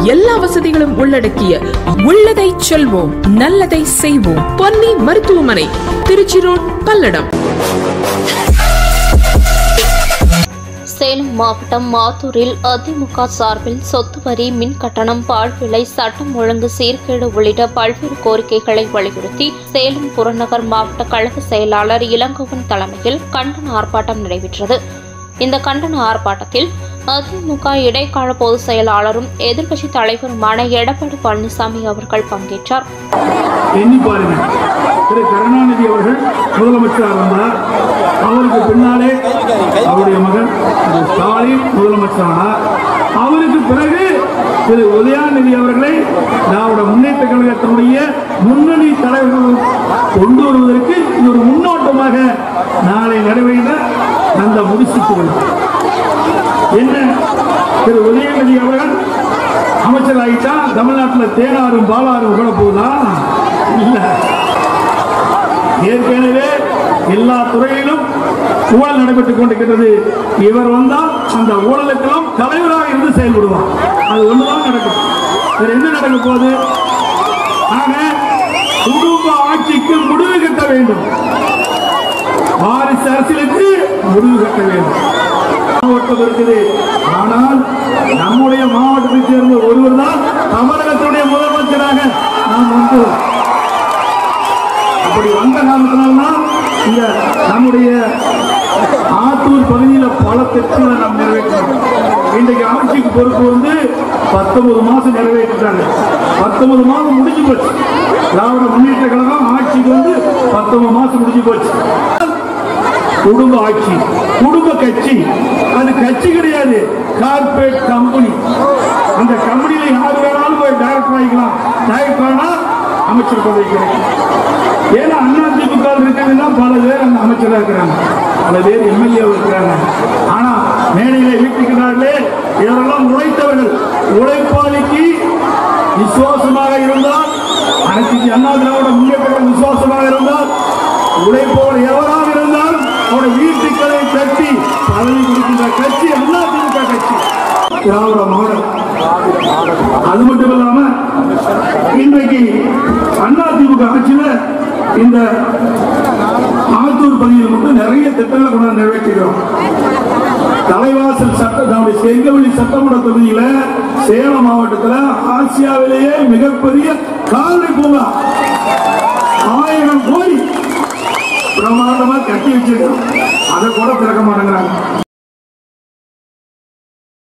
எல்லா வசதிகளும் உள்ளடக்கிய உள்ளதை செல்வோம் நல்லதை செய்வோம் பொன்னி மருத்துவமனை திருச்சி ரோட் பல்லடம் சேலம் மாவட்டம் மாத்தூரில் அதிமுக சார்பில் சொத்து வரி மின் கட்டணம் பால் விலை சட்டம் ஒழுங்கு சீர்கேடு உள்ளிட்ட பல்வேறு கோரிக்கைகளை வலியுறுத்தி சேலம் புறநகர் மாவட்ட கழக செயலாளர் இளங்கோவன் தலைமையில் கண்டன ஆர்ப்பாட்டம் நடைபெற்றது இந்த கண்டன ஆர்ப்பாட்டத்தில் அதிமுக இடைக்கால பொதுச் செயலாளரும் எதிர்க்கட்சித் தலைவருமான எடப்பாடி பழனிசாமி அவர்கள் பங்கேற்றார் எண்ணி பாருங்க திரு கருணாநிதி அவர்கள் முதலமைச்சராக இருந்தார் அவருக்கு பின்னாலே அவருடைய மகன் திரு ஸ்டாலின் முதலமைச்சரானார் அவருக்கு பிறகு திரு உதயாநிதி அவர்களை திராவிட முன்னேற்ற கழகத்தினுடைய முன்னணி தலைவர்கள் கொண்டு வருவதற்கு இது ஒரு முன்னோட்டமாக நாளை நிறைவேற அந்த முடிசுக்கு விழா. என்ன திரு உதயநிதி அவர்கள் அமைச்சராகிட்டா தமிழ்நாட்டில் தேனாரும் பாலாரும் கூட போகுதா இல்ல ஏற்கனவே எல்லா துறையிலும் ஊழல் நடைபெற்றுக் கொண்டிருக்கிறது இவர் வந்தால் அந்த ஊழலுக்கெல்லாம் தலைவராக இருந்து செயல்படுவார் அது ஒண்ணுதான் நடக்கும் வேற என்ன நடக்க போகுது ஆக குடும்ப ஆட்சிக்கு முடிவு கட்ட வேண்டும் வாரிசு அரசியலுக்கு முடிவு கட்ட வேண்டும் மாவட்டம் இருக்குது ஆனால் நம்முடைய மாவட்டத்தை சேர்ந்த ஒருவர் தான் தமிழகத்துடைய முதலமைச்சராக நாம் வந்தோம் அப்படி வந்த காரணத்தினால்தான் இந்த நம்முடைய ஆத்தூர் பகுதியில் பல திட்டங்களை நாம் நிறைவேற்றோம் இன்றைக்கு ஆட்சிக்கு பொறுப்பு வந்து பத்தொன்பது மாசம் நிறைவேற்றிட்டாங்க பத்தொன்பது மாதம் முடிஞ்சு போச்சு திராவிட முன்னேற்ற கழகம் ஆட்சிக்கு வந்து பத்தொன்பது மாசம் முடிஞ்சு போச்சு குடும்ப ஆட்சி குடும்ப கட்சி அது கட்சி கிடையாது கார்பரேட் கம்பெனி அந்த கம்பெனியில யார் வேணாலும் போய் டைரக்டர் ஆகிக்கலாம் டைரக்டர் ஆனா அமைச்சர் பதவி கிடைக்கும் ஏன்னா அண்ணா திமுக இருக்கிறதுனா பல பேர் அந்த அமைச்சராக இருக்கிறாங்க பல பேர் எம்எல்ஏ இருக்கிறாங்க ஆனா மேடையில வீட்டுக்கிறார்களே இவரெல்லாம் உழைத்தவர்கள் உழைப்பாளிக்கு விசுவாசமாக இருந்தால் அனைத்து அண்ணா திராவிட முன்னேற்ற கழகம் விசுவாசமாக இருந்தால் உழைப்பவர் எவராக இருந்தால் அவருடைய வீட்டுக்களை கட்டி பதவி கொடுக்கின்ற கட்சி அண்ணா திமுக கட்சி திராவிட மாடல் அது மட்டும் இல்லாம இன்றைக்கு அண்ணா திமுக ஆட்சியில இந்த ஆத்தூர் பகுதியில் மட்டும் நிறைய திட்டங்களை கொண்டு வந்து நிறைவேற்றுகிறோம் தலைவாசல் சட்ட நம்முடைய செங்கவெளி சட்டமன்ற தொகுதியில சேலம் மாவட்டத்தில் ஆசியாவிலேயே மிகப்பெரிய கால்நடை பூங்கா ஆயிரம் கோடி பிரமாண்டமா கட்டி வச்சிருக்கோம் அதை கூட திறக்க மாட்டேங்கிறாங்க